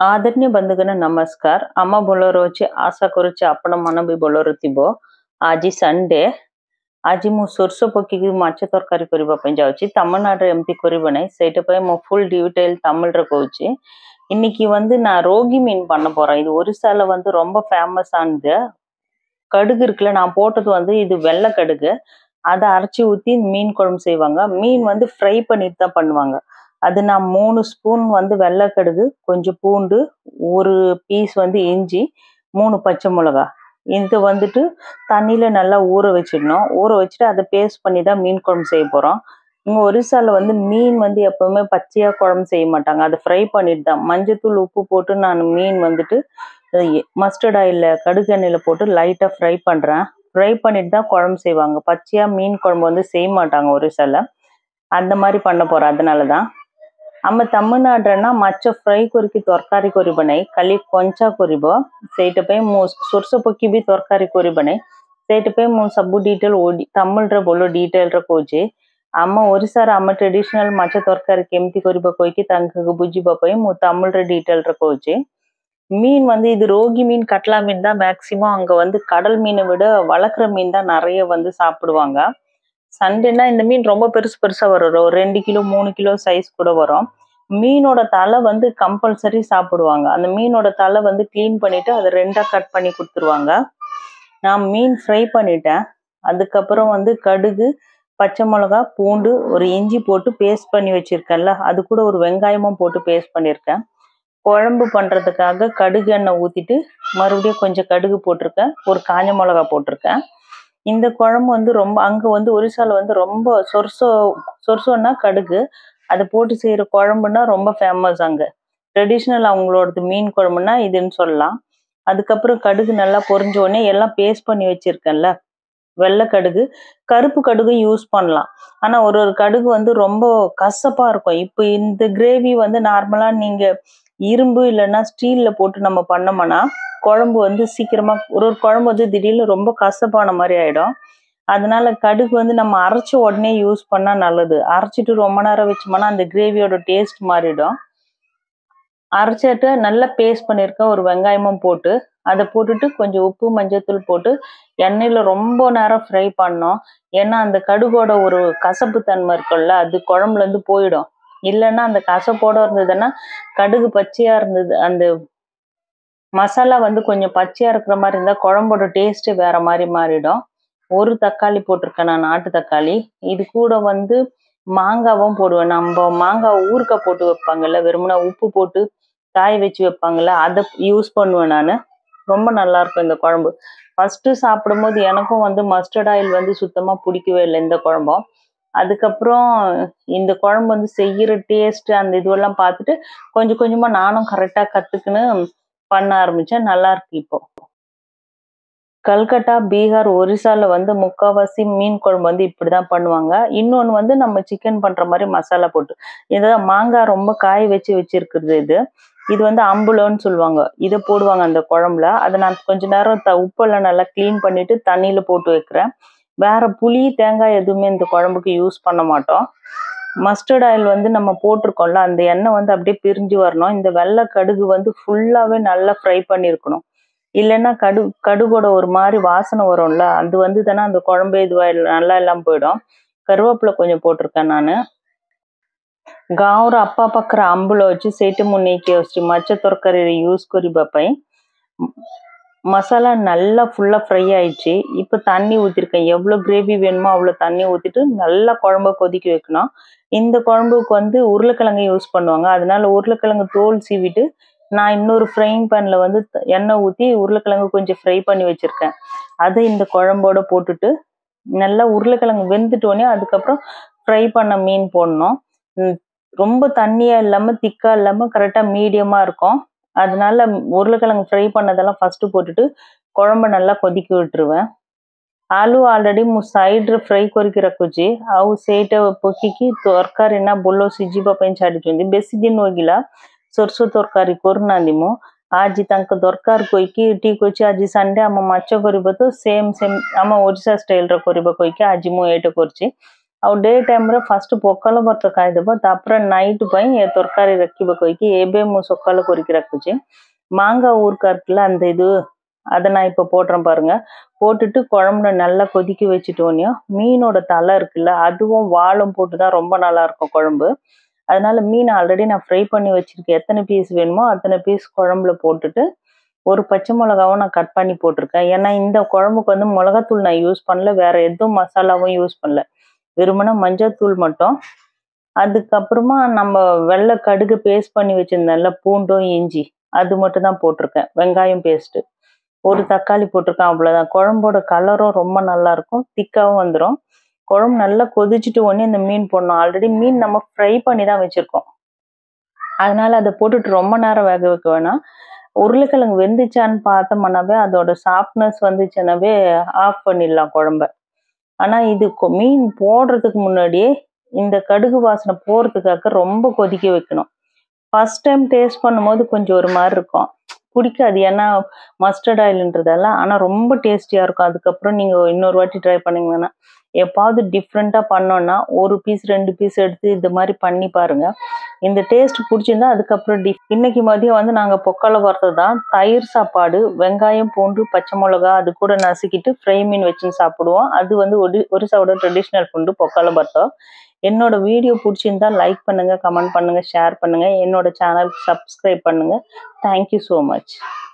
आदरणीय बंधुगण नमस्कार आम्हा बोलवरोची आशा କରୁଛି ଆପଣ ମାନେ ବି ଭଲରେ ଥିବ ଆଜି ସଣ୍ଡେ ଆଜି ମୁଁ ସୋରିଷ ପକେଇକି ମାଛ ତରକାରୀ କରିବା ପାଇଁ ଯାଉଛି தமிழ்நாடுல எம்தி କରିବ ନାହିଁ ସେଇଟା ପାଇଁ ମୁଁ ஃபுல் டீடைல் தமிழ்ல கவுச்சு இன்னைக்கு வந்து நான் ரோகி மீன் பண்ண போறேன் இது ஒரிசால வந்து ரொம்ப ஃபேமஸ் ஆனது கடுகு இருக்குல்ல நான் போட்டது வந்து இது வெள்ளை கடுகு அதை அரைச்சி ஊற்றி மீன் குழம்பு செய்வாங்க மீன் வந்து ஃப்ரை பண்ணிட்டு தான் பண்ணுவாங்க அது நான் மூணு ஸ்பூன் வந்து வெள்ளை கடுகு கொஞ்சம் பூண்டு ஒரு பீஸ் வந்து இஞ்சி மூணு பச்சை மிளகா இது வந்துட்டு தண்ணியில நல்லா ஊற வச்சிடணும் ஊற வச்சுட்டு அதை பேஸ்ட் பண்ணி தான் மீன் குழம்பு செய்ய போறோம் இங்க ஒரிசால வந்து மீன் வந்து எப்பவுமே பச்சையா குழம்பு செய்ய மாட்டாங்க அதை ஃப்ரை பண்ணிட்டு தான் மஞ்சத்தூள் உப்பு போட்டு நான் மீன் வந்துட்டு மஸ்டர்ட் ஆயில்ல கடுகு எண்ணெயில போட்டு லைட்டா ஃப்ரை பண்றேன் ஃப்ரை பண்ணிட்டு தான் குழம்பு செய்வாங்க பச்சையா மீன் குழம்பு வந்து செய்ய மாட்டாங்க ஒரிசால அந்த மாதிரி பண்ண போறேன் அதனால தான் ଆମ ତାମିଲନାଡୁରେ ମାଛ ଫ୍ରାଏ କରିକି ତରକାରୀ କରିବ ନାହିଁ ଖାଲି କଞ୍ଚା କରିବ ସେଇଟା ପାଇଁ ମୁଁ ସୋରିଷ ପକେଇ ବି ତରକାରୀ କରିବ ନାହିଁ ସେଇଟା ପାଇଁ ମୁଁ ସବୁ ଡିଟେଲ ତାମିଲରେ ଭଲ ଡିଟେଲରେ କହୁଛି ଆମ ଓଡ଼ିଶାର ଆମ ଟ୍ରେଡିସନାଲ ମାଛ ତରକାରୀ କେମିତି କରିବ କହିକି ତାଙ୍କୁ ବୁଝିବା ପାଇଁ ମୁଁ தமிழ்ல டீட்டெயில்ல கவுச்சு மீன் வந்து இது ரோகி மீன் கட்லா மீன் தான் மேக்சிமம் அங்க வந்து கடல் மீனை விட வளர்க்குற மீன் தான் நிறைய வந்து சாப்பிடுவாங்க சண்டேனா இந்த மீன் ரொம்ப பெருசு பெருசா வரும் ஒரு ரெண்டு கிலோ மூணு கிலோ சைஸ் கூட வரும் மீனோட தலை வந்து கம்பல்சரி சாப்பிடுவாங்க அந்த மீனோட தலை வந்து க்ளீன் பண்ணிட்டு அதை ரெண்டா கட் பண்ணி கொடுத்துருவாங்க நான் மீன் ஃப்ரை பண்ணிட்டேன் அதுக்கப்புறம் வந்து கடுகு பச்சை மிளகா பூண்டு ஒரு இஞ்சி போட்டு பேஸ்ட் பண்ணி வச்சிருக்கேன்ல அது கூட ஒரு வெங்காயமும் போட்டு பேஸ்ட் பண்ணியிருக்கேன் குழம்பு பண்றதுக்காக கடுகு எண்ணெய் ஊத்திட்டு மறுபடியும் கொஞ்சம் கடுகு போட்டிருக்கேன் ஒரு காஞ்ச மிளகா போட்டிருக்கேன் இந்த குழம்பு வந்து ரொம்ப அங்க வந்து ஒரிசால வந்து ரொம்ப சொர்சோ சொர்சோன்னா கடுகு அதை போட்டு செய்யற குழம்புன்னா ரொம்ப ஃபேமஸ் அங்க ட்ரெடிஷ்னல் அவங்களோடது மீன் குழம்புன்னா இதுன்னு சொல்லலாம் அதுக்கப்புறம் கடுகு நல்லா பொரிஞ்ச உடனே எல்லாம் பேஸ்ட் பண்ணி வச்சிருக்கேன்ல வெள்ளை கடுகு கருப்பு கடுகு யூஸ் பண்ணலாம் ஆனா ஒரு ஒரு கடுகு வந்து ரொம்ப கசப்பா இருக்கும் இப்போ இந்த கிரேவி வந்து நார்மலா நீங்க இரும்பு இல்லைன்னா ஸ்டீல்ல போட்டு நம்ம பண்ணோம்னா குழம்பு வந்து சீக்கிரமா ஒரு ஒரு குழம்பு வந்து திடீர்னு ரொம்ப கசப்பான மாதிரி ஆயிடும் அதனால கடுகு வந்து நம்ம அரைச்ச உடனே யூஸ் பண்ணா நல்லது அரைச்சிட்டு ரொம்ப நேரம் வச்சோம்னா அந்த கிரேவியோட டேஸ்ட் மாறிடும் அரைச்சிட்டு நல்லா பேஸ்ட் பண்ணியிருக்கேன் ஒரு வெங்காயமும் போட்டு அதை போட்டுட்டு கொஞ்சம் உப்பு மஞ்சத்தூள் போட்டு எண்ணெயில ரொம்ப நேரம் ஃப்ரை பண்ணோம் ஏன்னா அந்த கடுகோட ஒரு கசப்பு தன்மை இருக்குல்ல அது குழம்புல இருந்து போயிடும் இல்லைன்னா அந்த கசப்போட இருந்ததுன்னா கடுகு பச்சையா இருந்தது அந்த மசாலா வந்து கொஞ்சம் பச்சையா இருக்கிற மாதிரி இருந்தா குழம்போட டேஸ்டே வேற மாதிரி மாறிடும் ஒரு தக்காளி போட்டிருக்கேன் நான் நாட்டு தக்காளி இது கூட வந்து மாங்காவும் போடுவேன் நம்ம மாங்காய் ஊறுகாய் போட்டு வைப்பாங்கல்ல வெறுமனா உப்பு போட்டு காய வச்சு வைப்பாங்கல்ல அதை யூஸ் பண்ணுவேன் நான் ரொம்ப நல்லா இருக்கும் இந்த குழம்பு ஃபர்ஸ்ட் சாப்பிடும்போது எனக்கும் வந்து மஸ்டர்ட் ஆயில் வந்து சுத்தமா பிடிக்கவே இல்லை இந்த குழம்பும் அதுக்கப்புறம் இந்த குழம்பு வந்து செய்யற டேஸ்ட் அந்த இதுவெல்லாம் பார்த்துட்டு கொஞ்சம் கொஞ்சமா நானும் கரெக்டா கத்துக்குன்னு பண்ண ஆரம்பிச்சேன் நல்லா இருக்கு இப்போ கல்கட்டா பீகார் ஒரிசால வந்து முக்காவாசி மீன் குழம்பு வந்து இப்படிதான் பண்ணுவாங்க இன்னொன்னு வந்து நம்ம சிக்கன் பண்ற மாதிரி மசாலா போட்டு இதை மாங்காய் ரொம்ப காய வச்சு வச்சிருக்கிறது இது இது வந்து அம்புலன்னு சொல்லுவாங்க இதை போடுவாங்க அந்த குழம்புல அதை நான் கொஞ்ச நேரம் த உப்பெல்லாம் நல்லா க்ளீன் பண்ணிட்டு தண்ணியில போட்டு வைக்கிறேன் வேற புளி தேங்காய் எதுவுமே இந்த குழம்புக்கு யூஸ் பண்ண மாட்டோம் மஸ்டர்ட் ஆயில் வந்து நம்ம போட்டிருக்கோம்ல அந்த எண்ணெய் வந்து அப்படியே பிரிஞ்சு வரணும் இந்த வெள்ளை கடுகு வந்து ஃபுல்லாவே நல்லா ஃப்ரை பண்ணியிருக்கணும் இல்லைன்னா கடு கடுகோட ஒரு மாதிரி வாசனை வரும்ல அது வந்து தானே அந்த குழம்பு இதுவா நல்லா எல்லாம் போயிடும் கருவேப்பிலை கொஞ்சம் போட்டிருக்கேன் நான் ଗାଁର ଆପା ପାଖରେ ଆମ୍ବୁଲ ଅଛି ସେଇଠି ମୁଁ ନେଇକି ଆସୁଛି ମାଛ ତରକାରୀରେ யூஸ் କରିବା ପାଇଁ மசாலா நல்லா ஃபுல்லா ஃப்ரை ஆயிடுச்சு இப்போ தண்ணி ஊத்திருக்கேன் எவ்வளவு கிரேவி வேணுமோ அவ்வளவு தண்ணி ஊத்திட்டு நல்லா குழம்ப கொதிக்க வைக்கணும் இந்த குழம்புக்கு வந்து உருளைக்கிழங்கு யூஸ் பண்ணுவாங்க அதனால உருளைக்கிழங்கு தோல் சீவிட்டு நான் இன்னொரு ஃப்ரைங் பேன்ல வந்து எண்ணெய் ஊத்தி உருளைக்கிழங்கு கொஞ்சம் ஃப்ரை பண்ணி வச்சிருக்கேன் அதை இந்த குழம்போட போட்டுட்டு நல்லா உருளைக்கிழங்கு வெந்துட்டோடனே அதுக்கப்புறம் ஃப்ரை பண்ண மீன் போடணும் ரொம்ப தண்ணியா இல்லாம திக்கா இல்லாம கரெக்டா மீடியமா இருக்கும் அதனால உருளைக்கிழங்கு ஃப்ரை பண்ணதெல்லாம் ஃபர்ஸ்ட் போட்டுட்டு குழம்ப நல்லா கொதிக்க விட்டுருவேன் ଆଳୁ ଅଲରେଡି ମୁଁ ସାଇଡରେ ଫ୍ରାଇ କରିକି ରଖୁଛି ଆଉ ସେଇଟା ପକେଇକି ତରକାରୀ ନା ଭଲ ସିଝିବା ପାଇଁ ଛାଡିଛନ୍ତି ବେଶୀ ଦିନ ହୋଇଗଲା ସୋରିଷ ତରକାରୀ କରୁନାହାନ୍ତି ମୁଁ ଆଜି ତାଙ୍କ ଦରକାର କହିକି ଠିକ ଅଛି ଆଜି ସଣ୍ଡେ ଆମ ମାଛ କରିବ ତ ସେମ୍ ସେମ୍ ଆମ ଓଡ଼ିଶା ଷ୍ଟାଇଲର କରିବ କହିକି ଆଜି ମୁଁ ଏଇଟା କରିଛି ଆଉ ଡେ ଟାଇମ୍ରେ ଫାଷ୍ଟ ପଖାଳ ଭାତ ଖାଇଦେବ ତାପରେ ନାଇଟ୍ ପାଇଁ ଏ ତରକାରୀ ରଖିବ କହିକି ଏବେ ମୁଁ ସକାଳ କରିକି ரக்குச்சு மாங்காய் ஊறுக்காய் இருக்குல்ல அந்த இது அதை நான் இப்போ போடுறேன் பாருங்க போட்டுட்டு குழம்புல நல்லா கொதிக்க வச்சுட்டோன்னே மீனோட தலை இருக்குல்ல அதுவும் வாழும் போட்டு தான் ரொம்ப நல்லா இருக்கும் குழம்பு அதனால மீன் ஆல்ரெடி நான் ஃப்ரை பண்ணி வச்சிருக்கேன் எத்தனை பீஸ் வேணுமோ அத்தனை பீஸ் குழம்புல போட்டுட்டு ஒரு பச்சை மிளகாவும் நான் கட் பண்ணி போட்டிருக்கேன் ஏன்னா இந்த குழம்புக்கு வந்து மிளகாத்தூள் நான் யூஸ் பண்ணல வேற எதுவும் மசாலாவும் யூஸ் பண்ணல வெறுமனே மஞ்சள்தூள் மட்டும் அதுக்கப்புறமா நம்ம வெள்ளை கடுகு பேஸ்ட் பண்ணி வச்சிருந்தேன்ல பூண்டும் இஞ்சி அது மட்டும் தான் போட்டிருக்கேன் வெங்காயம் பேஸ்ட்டு ஒரு தக்காளி போட்டிருக்கேன் அவ்வளோதான் குழம்போட கலரும் ரொம்ப நல்லா இருக்கும் திக்காவும் வந்துடும் குழம்பு நல்லா கொதிச்சுட்டு உடனே இந்த மீன் போடணும் ஆல்ரெடி மீன் நம்ம ஃப்ரை பண்ணி தான் வச்சுருக்கோம் அதனால அதை போட்டுட்டு ரொம்ப நேரம் வேக வைக்க வேணாம் உருளைக்கிழங்கு வெந்துச்சான்னு பார்த்தோம்னாவே அதோட சாஃப்ட்னஸ் வந்துச்சுனாவே ஆஃப் பண்ணிடலாம் குழம்ப ஆனால் இது கொ- மீன் போடுறதுக்கு முன்னாடியே இந்த கடுகு வாசனை போகிறதுக்காக ரொம்ப கொதிக்க வைக்கணும் ஃபர்ஸ்ட் டைம் டேஸ்ட் பண்ணும்போது கொஞ்சம் ஒரு மாதிரி இருக்கும் பிடிக்காது ஏன்னா மஸ்டர்ட் ஆயில்ன்றதால ஆனால் ரொம்ப டேஸ்டியாக இருக்கும் அதுக்கப்புறம் நீங்கள் இன்னொரு வாட்டி ட்ரை பண்ணீங்கன்னா எப்பாவது டிஃப்ரெண்ட்டாக பண்ணோன்னா ஒரு பீஸ் ரெண்டு பீஸ் எடுத்து இந்த மாதிரி பண்ணி பாருங்க இந்த டேஸ்ட் பிடிச்சிருந்தா அதுக்கப்புறம் டி இன்னைக்கு மதியம் வந்து நாங்கள் பொக்கலை வறுத்தது தான் தயிர் சாப்பாடு வெங்காயம் பூண்டு பச்சை மிளகா அது கூட நசுக்கிட்டு ஃப்ரை மீன் வச்சு சாப்பிடுவோம் அது வந்து ஒரு ஒரிசாவோட ட்ரெடிஷ்னல் ஃபுட்டு பொக்கலை வறுத்தோம் என்னோட வீடியோ பிடிச்சிருந்தா லைக் பண்ணுங்க கமெண்ட் பண்ணுங்க ஷேர் பண்ணுங்க என்னோட சேனல் சப்ஸ்கிரைப் பண்ணுங்க தேங்க்யூ ஸோ மச்